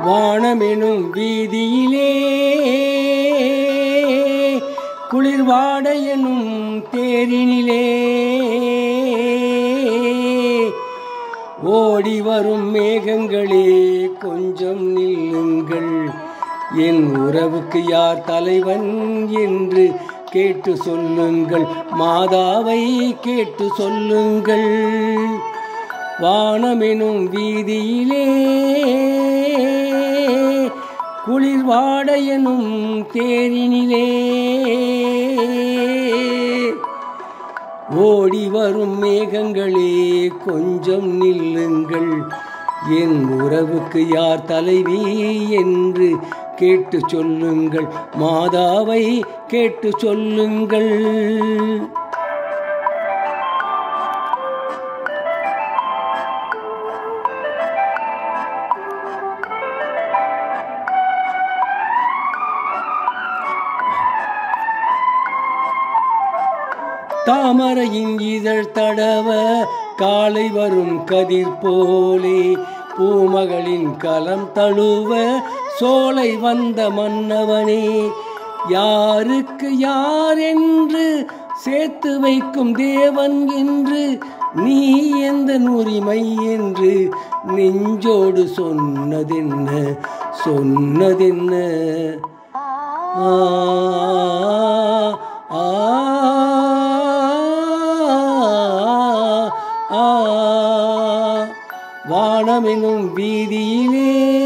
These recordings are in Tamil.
வானமெனும் வீதியிலே குளிர்வாட எனும் தேரினிலே ஓடி வரும் மேகங்களே கொஞ்சம் நில்லுங்கள் என் உறவுக்கு யார் தலைவன் என்று கேட்டு சொல்லுங்கள் மாதாவை கேட்டு சொல்லுங்கள் வானமெனும் வீதியிலே குளிர்வாட எனும் தேரினிலே ஓடி வரும் மேகங்களே கொஞ்சம் நில்லுங்கள் என் உறவுக்கு யார் தலைவி என்று கேட்டு சொல்லுங்கள் மாதாவை கேட்டு சொல்லுங்கள் தாமரையின் இதழ் தடவ காலை வரும் கதிர் போலே பூமகளின் கலம் தழுவ சோலை வந்த மன்னவனே யாருக்கு யார் என்று சேர்த்து வைக்கும் தேவன் என்று நீ எந்த உரிமை என்று நெஞ்சோடு சொன்னதென்ன சொன்னதென்ன ஆ ஆ ஆ வானமெனும் வீதியிலே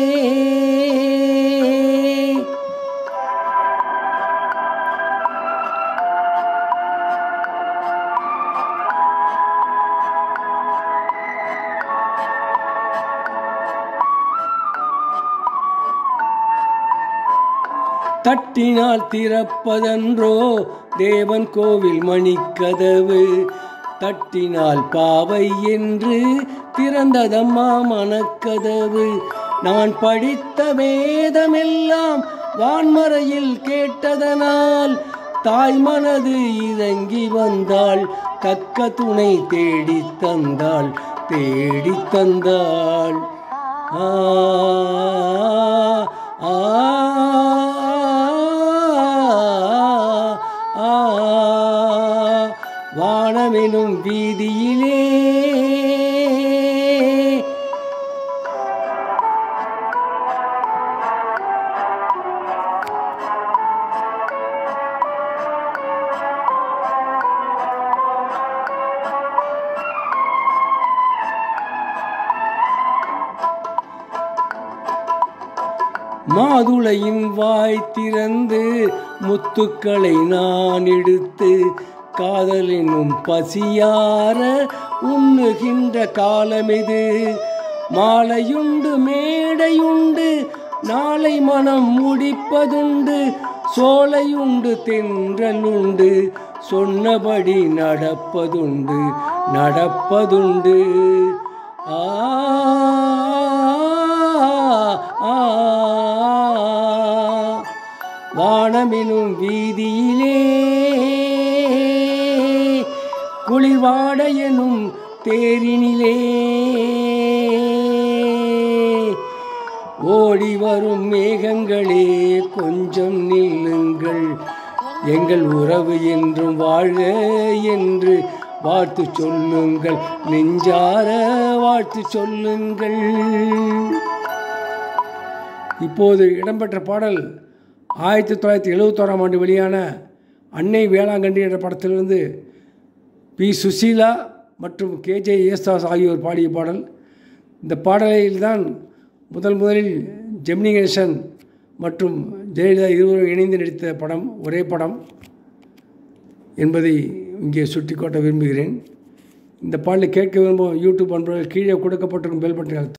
தட்டினால் திறப்பதன்றோ தேவன் கோவில் மணிக்கதவு தட்டினால் பாவை என்று திறந்ததம்மா மனக்கதவு நான் படித்த வேதமெல்லாம் வான்மறையில் கேட்டதனால் தாய் மனது இறங்கி வந்தாள் தக்க துணை தேடி தந்தாள் தேடி தந்தாள் ஆ ஆ ஆ வானமெனும் வீதியிலே மாதுளையின் வாய் திறந்து முத்துக்களை நான் எடுத்து காதலினும் பசியார உண்ணுகின்ற காலமிது மாலையுண்டு மேடையுண்டு நாளை மனம் முடிப்பதுண்டு சோலையுண்டு தென்றலுண்டு சொன்னபடி நடப்பதுண்டு நடப்பதுண்டு ஆ ஆ வானமெனும் வீதியிலே குளிர்வாட எனும் தேரினிலே ஓடி வரும் மேகங்களே கொஞ்சம் நில்லுங்கள் எங்கள் உறவு என்றும் வாழ்க என்று வாழ்த்து சொல்லுங்கள் நெஞ்சார வாழ்த்து சொல்லுங்கள் இப்போது இடம்பெற்ற பாடல் ஆயிரத்தி தொள்ளாயிரத்தி எழுபத்தோராம் ஆண்டு வெளியான அன்னை வேளாங்கண்ணி என்ற படத்திலிருந்து பி சுசீலா மற்றும் கேஜே யேசுதாஸ் ஆகியோர் பாடிய பாடல் இந்த பாடலில்தான் முதல் முதலில் ஜெமினி கணேசன் மற்றும் ஜெயலலிதா இருவரும் இணைந்து நடித்த படம் ஒரே படம் என்பதை இங்கே சுட்டிக்காட்ட விரும்புகிறேன் இந்த பாடலை கேட்க விரும்பும் யூடியூப் அன்பர்கள் கீழே கொடுக்கப்பட்டிருக்கும் பெல் பட்டனை